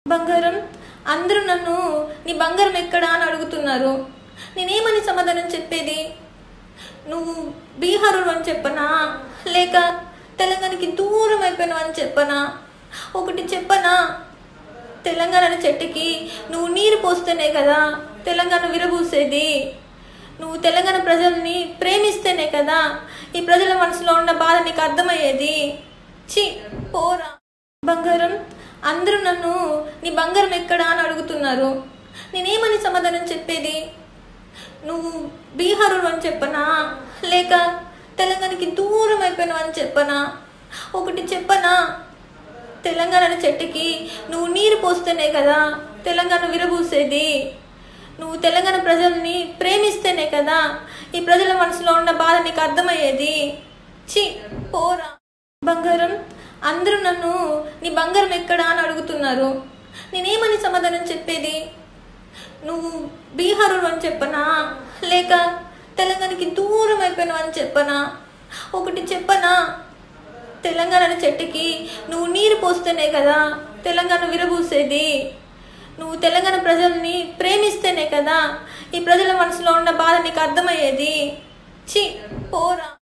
బంగారం అందరూ నన్ను నీ బంగారం ఎక్కడా అని అడుగుతున్నారు నేనేమని సమాధానం చెప్పేది నువ్వు బీహారు అని చెప్పనా లేక తెలంగాణకి దూరం అయిపోయినావు అని చెప్పనా ఒకటి చెప్పనా తెలంగాణ చెట్టుకి నువ్వు నీరు పోస్తేనే కదా తెలంగాణ విరబూసేది నువ్వు తెలంగాణ ప్రజల్ని ప్రేమిస్తేనే కదా ఈ ప్రజల మనసులో ఉన్న బాధ నీకు అర్థమయ్యేది చి పోరా బంగారం అందరూ నన్ను నీ బంగారం ఎక్కడా అని అడుగుతున్నారు నేనేమని సమాధానం చెప్పేది నువ్వు బీహారు అని చెప్పనా లేక తెలంగాణకి దూరం అయిపోయినావు అని చెప్పనా ఒకటి చెప్పనా తెలంగాణ చెట్టుకి నువ్వు నీరు పోస్తేనే కదా తెలంగాణ విరబూసేది నువ్వు తెలంగాణ ప్రజల్ని ప్రేమిస్తేనే కదా ఈ ప్రజల మనసులో ఉన్న బాధ నీకు అర్థమయ్యేది చి పోరా బంగారం అందరూ నన్ను నీ బంగారం ఎక్కడా అని అడుగుతున్నారు నేనేమని సమాధానం చెప్పేది నువ్వు బీహారు అని చెప్పనా లేక తెలంగాణకి దూరం అయిపోయినావు అని చెప్పనా ఒకటి చెప్పనా తెలంగాణ చెట్టుకి నువ్వు నీరు పోస్తేనే కదా తెలంగాణ విరబూసేది నువ్వు తెలంగాణ ప్రజల్ని ప్రేమిస్తేనే కదా ఈ ప్రజల మనసులో ఉన్న బాధ నీకు అర్థమయ్యేది చి పోరా